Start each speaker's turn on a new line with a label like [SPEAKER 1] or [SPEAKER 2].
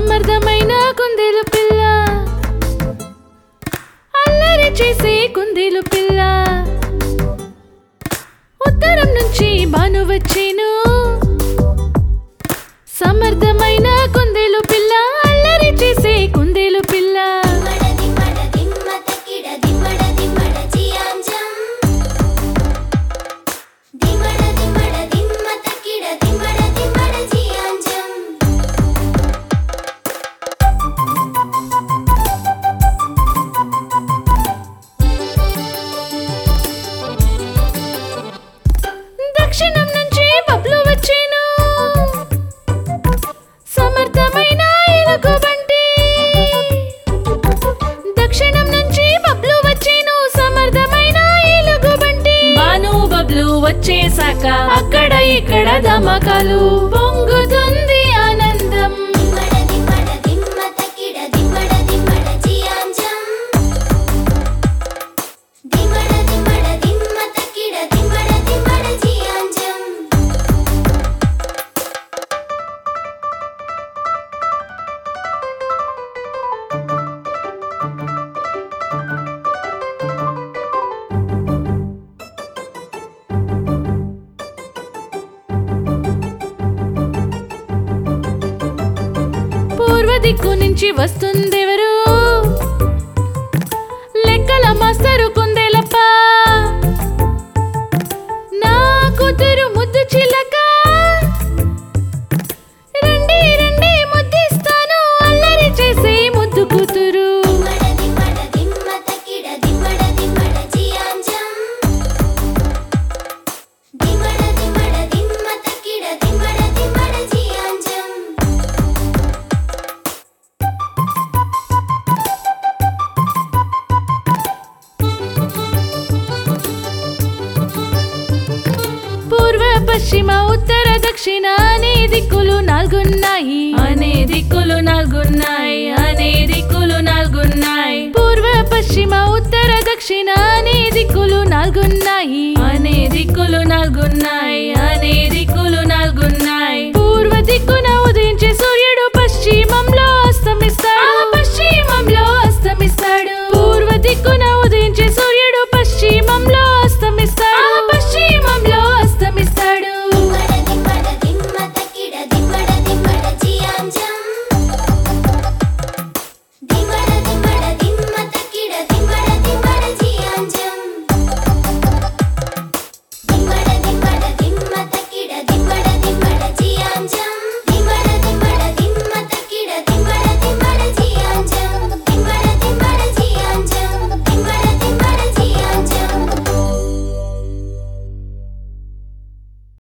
[SPEAKER 1] సమర్థమైన కుందేలు పిల్ల అల్లరి చేసే కుందేలు పిల్ల ఉత్తరం నుంచి బాను వచ్చేను సమర్థమైన కుందేలు పిల్ల అల్లరి చేసే కుందేలు పిల్ల
[SPEAKER 2] దిమ్మడ దిమ్మడ దిమ్మ తక్కిడ దిమ్మడ దిమ్మడ జియాంజం దిమ్మడ దిమ్మడ దిమ్మ తక్కిడ దిమ్మడ దిమ్మడ జియాంజం
[SPEAKER 1] దక్షిణం నుంచి బబ్లు వచ్చేను సమర్థమైన ఎలుగుబంటి దక్షిణం నుంచి బబ్లు వచ్చేను సమర్థమైన ఎలుగుబంటి బాను బబ్లు వచ్చేసాక అక్కడ ఇక్కడ ధమకాలు పొంగుతుంది ఆనందం
[SPEAKER 2] దిమ్మడ దిమ్మడ దిమ్మ తక్కిడ దిమ్మడ దిమ్మడ జియాంజం దిమ్మడ దిమ్మడ దిమ్మ తక్కిడ దిమ్మడ దిమ్మడ జియాంజం
[SPEAKER 1] పూర్వ దిక్కు నుంచి వస్తుందెవరు లెక్కల మాస్టరు కుందేలప్ప నా కూతురు ముద్దు చిలక రండి రండి ముద్దిస్తాను అల్లరి చేసే ముద్దు కూతురు
[SPEAKER 2] దిమ్మడ దిమ్మడ దిమ్మ తక్కిడ దిమ్మడ దిమ్మడ జియాంజం దిమ్మడ దిమ్మడ దిమ్మ తక్కిడ దిమ్మడ దిమ్మడ జియాంజం
[SPEAKER 1] పూర్వ పశ్చిమ ఉత్తర దక్షిణ అనే దిక్కులు నాలుగున్నాయి అనే దిక్కులు నాలుగున్నాయి అనే దిక్కులు నాలుగున్నాయి పూర్వ పశ్చిమ ఉత్తర దక్షిణ అనే దిక్కులు నాలుగున్నాయి అనే దిక్కులు నాలుగున్నాయి అనే దిక్కులు నాలుగున్నాయి